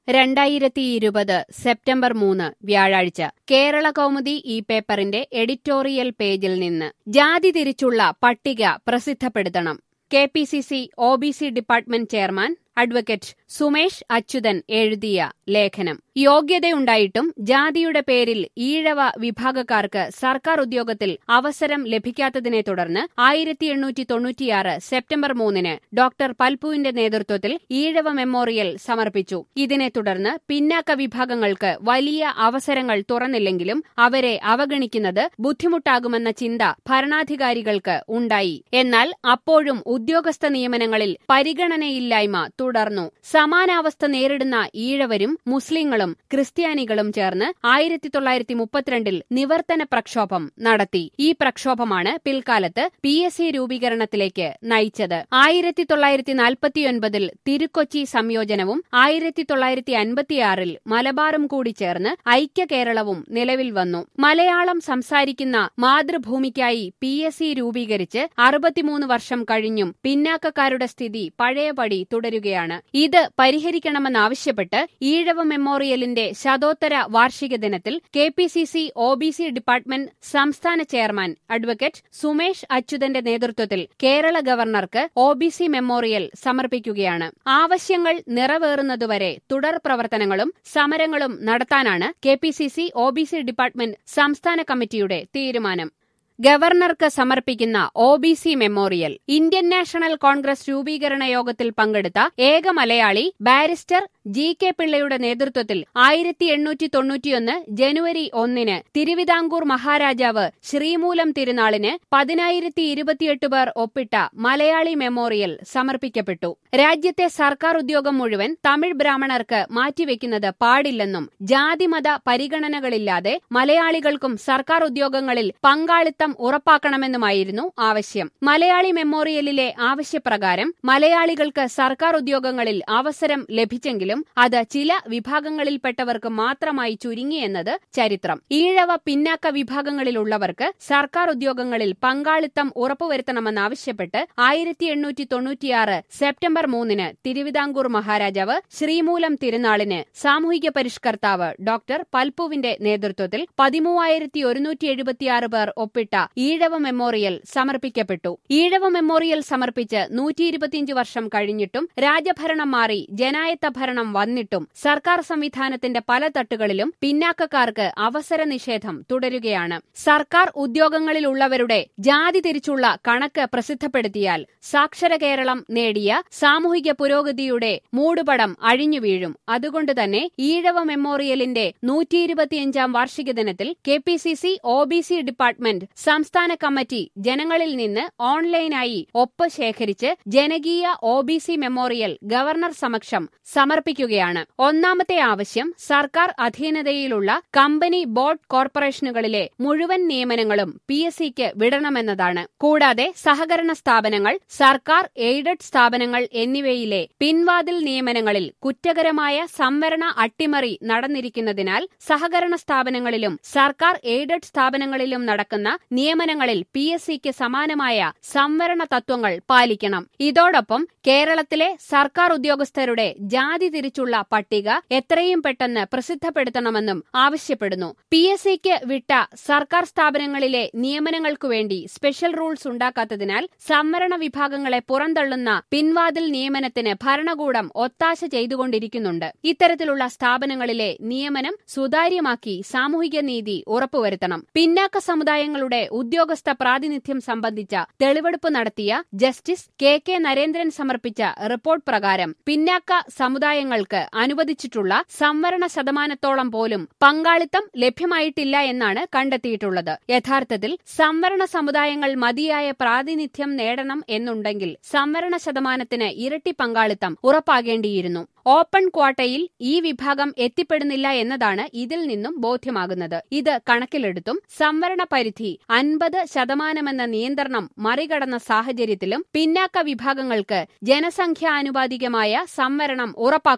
രണ്ടായിരത്തി ഇരുപത് സെപ്റ്റംബർ മൂന്ന് വ്യാഴാഴ്ച കേരള കൗമുദി ഈ പേപ്പറിന്റെ എഡിറ്റോറിയൽ പേജിൽ നിന്ന് ജാതി തിരിച്ചുള്ള പട്ടിക പ്രസിദ്ധപ്പെടുത്തണം K P C C O B C department chairman advocate Sumesh Achuthan എഴുതിയ ലേഖനം യോഗ്യതയുണ്ടായിട്ടും ജാതിയുടെ പേരിൽ ഈഴവ വിഭാഗക്കാർക്ക് സർക്കാർ ഉദ്യോഗത്തിൽ അവസരം ലഭിക്കാത്തതിനെ തുടർന്ന് ആയിരത്തി എണ്ണൂറ്റി തൊണ്ണൂറ്റിയാറ് സെപ്റ്റംബർ മൂന്നിന് ഡോക്ടർ പൽപുവിന്റെ നേതൃത്വത്തിൽ ഈഴവ മെമ്മോറിയൽ സമർപ്പിച്ചു ഇതിനെ തുടർന്ന് പിന്നാക്ക വിഭാഗങ്ങൾക്ക് വലിയ അവസരങ്ങൾ തുറന്നില്ലെങ്കിലും അവരെ അവഗണിക്കുന്നത് ബുദ്ധിമുട്ടാകുമെന്ന ചിന്ത ഭരണാധികാരികൾക്ക് ഉണ്ടായി എന്നാൽ അപ്പോഴും ഉദ്യോഗസ്ഥ നിയമനങ്ങളിൽ പരിഗണനയില്ലായ്മ തുടർന്നു സമാനാവസ്ഥ നേരിടുന്ന ഈഴവരും മുസ്ലിങ്ങളും ക്രിസ്ത്യാനികളും ചേർന്ന് ആയിരത്തി തൊള്ളായിരത്തി മുപ്പത്തിരണ്ടിൽ നിവർത്തന പ്രക്ഷോഭം നടത്തി ഈ പ്രക്ഷോഭമാണ് പിൽക്കാലത്ത് പി എസ് സി രൂപീകരണത്തിലേക്ക് നയിച്ചത് ആയിരത്തി തൊള്ളായിരത്തി നാൽപ്പത്തിയൊൻപതിൽ തിരുക്കൊച്ചി സംയോജനവും ആയിരത്തി തൊള്ളായിരത്തി അൻപത്തിയാറിൽ മലബാറും കൂടി ചേർന്ന് ഐക്യ കേരളവും നിലവിൽ വന്നു മലയാളം സംസാരിക്കുന്ന മാതൃഭൂമിക്കായി പി എസ് സി രൂപീകരിച്ച് അറുപത്തിമൂന്ന് വർഷം കഴിഞ്ഞും പിന്നാക്കക്കാരുടെ സ്ഥിതി പഴയപടി തുടരുകയാണ് ഇത് പരിഹരിക്കണമെന്നാവശ്യപ്പെട്ട് ഈഴവ മെമ്മോറിയലിന്റെ ശതോത്തര വാർഷിക ദിനത്തിൽ K P C C O B C department സംസ്ഥാന ചെയർമാൻ അഡ്വക്കേറ്റ് സുമേഷ് അച്യുതന്റെ നേതൃത്വത്തിൽ കേരള ഗവർണർക്ക് ഒ ബി സി മെമ്മോറിയൽ സമർപ്പിക്കുകയാണ് ആവശ്യങ്ങൾ നിറവേറുന്നതുവരെ തുടർ പ്രവർത്തനങ്ങളും സമരങ്ങളും നടത്താനാണ് K P C C O B C department സംസ്ഥാന കമ്മിറ്റിയുടെ തീരുമാനം ഗവർണർക്ക് സമർപ്പിക്കുന്ന O B C memorial Indian national Congress രൂപീകരണ യോഗത്തിൽ പങ്കെടുത്ത ഏക മലയാളി ബാരിസ്റ്റർ ജി കെ പിള്ളയുടെ നേതൃത്വത്തിൽ ആയിരത്തി എണ്ണൂറ്റി തൊണ്ണൂറ്റിയൊന്ന് ജനുവരി ഒന്നിന് തിരുവിതാംകൂർ മഹാരാജാവ് ശ്രീമൂലം തിരുനാളിന് പതിനായിരത്തി ഇരുപത്തിയെട്ട് പേർ ഒപ്പിട്ട മലയാളി മെമ്മോറിയൽ സമർപ്പിക്കപ്പെട്ടു രാജ്യത്തെ സർക്കാർ ഉദ്യോഗം മുഴുവൻ തമിഴ് ബ്രാഹ്മണർക്ക് മാറ്റിവെക്കുന്നത് പാടില്ലെന്നും ജാതിമത പരിഗണനകളില്ലാതെ മലയാളികൾക്കും സർക്കാർ ഉദ്യോഗങ്ങളിൽ പങ്കാളിത്തം ഉറപ്പാക്കണമെന്നുമായിരുന്നു ആവശ്യം മലയാളി മെമ്മോറിയലിലെ ആവശ്യപ്രകാരം മലയാളികൾക്ക് സർക്കാർ ഉദ്യോഗങ്ങളിൽ അവസരം ലഭിച്ചെങ്കിലും അത് ചില വിഭാഗങ്ങളിൽപ്പെട്ടവർക്ക് മാത്രമായി ചുരുങ്ങിയെന്നത് ചരിത്രം ഈഴവ പിന്നാക്ക വിഭാഗങ്ങളിലുള്ളവർക്ക് സർക്കാർ ഉദ്യോഗങ്ങളിൽ പങ്കാളിത്തം ഉറപ്പുവരുത്തണമെന്നാവശ്യപ്പെട്ട് ആയിരത്തി എണ്ണൂറ്റി തൊണ്ണൂറ്റിയാറ് സെപ്റ്റംബർ മൂന്നിന് തിരുവിതാംകൂർ മഹാരാജാവ് ശ്രീമൂലം തിരുനാളിന് സാമൂഹിക പരിഷ്കർത്താവ് ഡോക്ടർ പൽപുവിന്റെ നേതൃത്വത്തിൽ പതിമൂവായിരത്തി ഒരുന്നൂറ്റി എഴുപത്തിയാറ് പേർ ഒപ്പിട്ട ഈഴവ മെമ്മോറിയൽ സമർപ്പിക്കപ്പെട്ടു ഈഴവ മെമ്മോറിയൽ സമർപ്പിച്ച് നൂറ്റി ഇരുപത്തിയഞ്ച് വർഷം കഴിഞ്ഞിട്ടും രാജഭരണം മാറി ജനായത്ത ഭരണം വന്നിട്ടും സർക്കാർ സംവിധാനത്തിന്റെ പല തട്ടുകളിലും പിന്നാക്കക്കാർക്ക് അവസര നിഷേധം തുടരുകയാണ് സർക്കാർ ഉദ്യോഗങ്ങളിലുള്ളവരുടെ ജാതി തിരിച്ചുള്ള കണക്ക് പ്രസിദ്ധപ്പെടുത്തിയാൽ സാക്ഷര കേരളം നേടിയ സാമൂഹിക പുരോഗതിയുടെ മൂടുപടം അഴിഞ്ഞുവീഴും അതുകൊണ്ട് തന്നെ ഈഴവ മെമ്മോറിയലിന്റെ നൂറ്റി ഇരുപത്തിയഞ്ചാം വാർഷിക ദിനത്തിൽ K P C C O B C department സംസ്ഥാന കമ്മിറ്റി ജനങ്ങളിൽ നിന്ന് ഓൺലൈനായി ഒപ്പ് ശേഖരിച്ച് ജനകീയ O B C memorial governor സമക്ഷം സമർപ്പിക്കുകയാണ് ഒന്നാമത്തെ ആവശ്യം സർക്കാർ അധീനതയിലുള്ള കമ്പനി ബോർഡ് കോർപ്പറേഷനുകളിലെ മുഴുവൻ നിയമനങ്ങളും പി എസ് സിക്ക് വിടണമെന്നതാണ് കൂടാതെ സഹകരണ സ്ഥാപനങ്ങൾ സർക്കാർ എയ്ഡഡ് സ്ഥാപനങ്ങൾ എന്നിവയിലെ പിൻവാതിൽ നിയമനങ്ങളിൽ കുറ്റകരമായ സംവരണ അട്ടിമറി നടന്നിരിക്കുന്നതിനാൽ സഹകരണ സ്ഥാപനങ്ങളിലും സർക്കാർ എയ്ഡഡ് സ്ഥാപനങ്ങളിലും നടക്കുന്ന നിയമനങ്ങളിൽ പി എസ് സിക്ക് സമാനമായ സംവരണ തത്വങ്ങൾ പാലിക്കണം ഇതോടൊപ്പം കേരളത്തിലെ സർക്കാർ ഉദ്യോഗസ്ഥരുടെ ജാതി തിരിച്ചുള്ള പട്ടിക എത്രയും പെട്ടെന്ന് പ്രസിദ്ധപ്പെടുത്തണമെന്നും ആവശ്യപ്പെടുന്നു പി എസ് സിക്ക് വിട്ട സർക്കാർ സ്ഥാപനങ്ങളിലെ നിയമനങ്ങൾക്കു വേണ്ടി സ്പെഷ്യൽ റൂൾസ് ഉണ്ടാക്കാത്തതിനാൽ സംവരണ വിഭാഗങ്ങളെ പുറന്തള്ളുന്ന പിൻവാതിൽ നിയമനത്തിന് ഭരണകൂടം ഒത്താശ ചെയ്തുകൊണ്ടിരിക്കുന്നുണ്ട് ഇത്തരത്തിലുള്ള സ്ഥാപനങ്ങളിലെ നിയമനം സുതാര്യമാക്കി സാമൂഹിക നീതി ഉറപ്പുവരുത്തണം പിന്നാക്ക സമുദായങ്ങളുടെ ഉദ്യോഗസ്ഥ പ്രാതിനിധ്യം സംബന്ധിച്ച തെളിവെടുപ്പ് നടത്തിയ ജസ്റ്റിസ് കെ കെ നരേന്ദ്രൻ സമർപ്പിച്ച റിപ്പോർട്ട് പ്രകാരം പിന്നാക്ക സമുദായങ്ങൾക്ക് അനുവദിച്ചിട്ടുള്ള സംവരണ ശതമാനത്തോളം പോലും പങ്കാളിത്തം ലഭ്യമായിട്ടില്ല എന്നാണ് കണ്ടെത്തിയിട്ടുള്ളത് യഥാർത്ഥത്തിൽ സംവരണ സമുദായങ്ങൾ മതിയായ പ്രാതിനിധ്യം നേടണം എന്നുണ്ടെങ്കിൽ സംവരണ ശതമാനത്തിന് ഇരട്ടി പങ്കാളിത്തം ഉറപ്പാകേണ്ടിയിരുന്നു ഓപ്പൺ ക്വാട്ടയിൽ ഈ വിഭാഗം എത്തിപ്പെടുന്നില്ല എന്നതാണ് ഇതിൽ നിന്നും ബോധ്യമാകുന്നത് ഇത് കണക്കിലെടുത്തും സംവരണ പരിധി അൻപത് ശതമാനമെന്ന നിയന്ത്രണം മറികടന്ന സാഹചര്യത്തിലും പിന്നാക്ക വിഭാഗങ്ങൾക്ക് ജനസംഖ്യാനുപാതികമായ സംവരണം ഉറപ്പാക്കും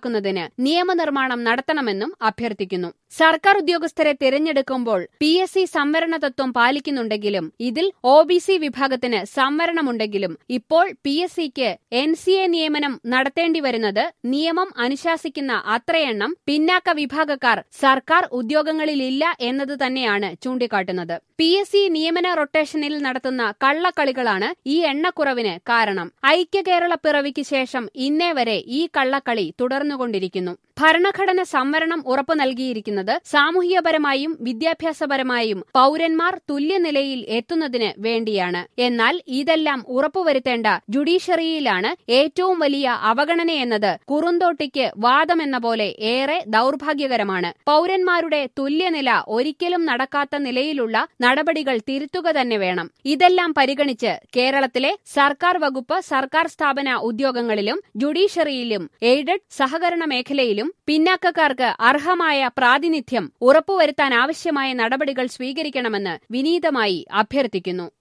ഉറപ്പാക്കുന്നതിന് നിയമനിർമ്മാണം നടത്തണമെന്നും അഭ്യർത്ഥിക്കുന്നു സർക്കാർ ഉദ്യോഗസ്ഥരെ തിരഞ്ഞെടുക്കുമ്പോൾ പി എസ് സി സംവരണ തത്വം പാലിക്കുന്നുണ്ടെങ്കിലും ഇതിൽ ഒ ബി സി വിഭാഗത്തിന് സംവരണമുണ്ടെങ്കിലും ഇപ്പോൾ പി എസ് സിക്ക് എൻ സി എ നിയമനം നടത്തേണ്ടി വരുന്നത് നിയമം അനുശാസിക്കുന്ന അത്രയെണ്ണം പിന്നാക്ക വിഭാഗക്കാർ സർക്കാർ ഉദ്യോഗങ്ങളിലില്ല എന്നത് തന്നെയാണ് ചൂണ്ടിക്കാട്ടുന്നത് പി എസ് സി നിയമന റൊട്ടേഷനിൽ നടത്തുന്ന കള്ളക്കളികളാണ് ഈ എണ്ണക്കുറവിന് കാരണം ഐക്യ കേരള പിറവിക്ക് ശേഷം ഇന്നേ വരെ ഈ കള്ളക്കളി തുടർന്നുകൊണ്ടിരിക്കുന്നു ഭരണഘടന സംവരണം ഉറപ്പു നൽകിയിരിക്കുന്നത് സാമൂഹികപരമായും വിദ്യാഭ്യാസപരമായും പൌരന്മാർ തുല്യനിലയിൽ എത്തുന്നതിന് വേണ്ടിയാണ് എന്നാൽ ഇതെല്ലാം ഉറപ്പുവരുത്തേണ്ട ജുഡീഷ്യറിയിലാണ് ഏറ്റവും വലിയ അവഗണനയെന്നത് കുറുന്തോട്ടിക്ക് വാദമെന്ന പോലെ ഏറെ ദൌർഭാഗ്യകരമാണ് പൌരന്മാരുടെ തുല്യനില ഒരിക്കലും നടക്കാത്ത നിലയിലുള്ള നടപടികൾ തിരുത്തുക തന്നെ വേണം ഇതെല്ലാം പരിഗണിച്ച് കേരളത്തിലെ സർക്കാർ വകുപ്പ് സർക്കാർ സ്ഥാപന ഉദ്യോഗങ്ങളിലും ജുഡീഷ്യറിയിലും എയ്ഡഡ് സഹകരണ മേഖലയിലും പിന്നാക്കക്കാർക്ക് അർഹമായ പ്രാതിനിധ്യം ഉറപ്പുവരുത്താനാവശ്യമായ നടപടികൾ സ്വീകരിക്കണമെന്ന് വിനീതമായി അഭ്യർത്ഥിക്കുന്നു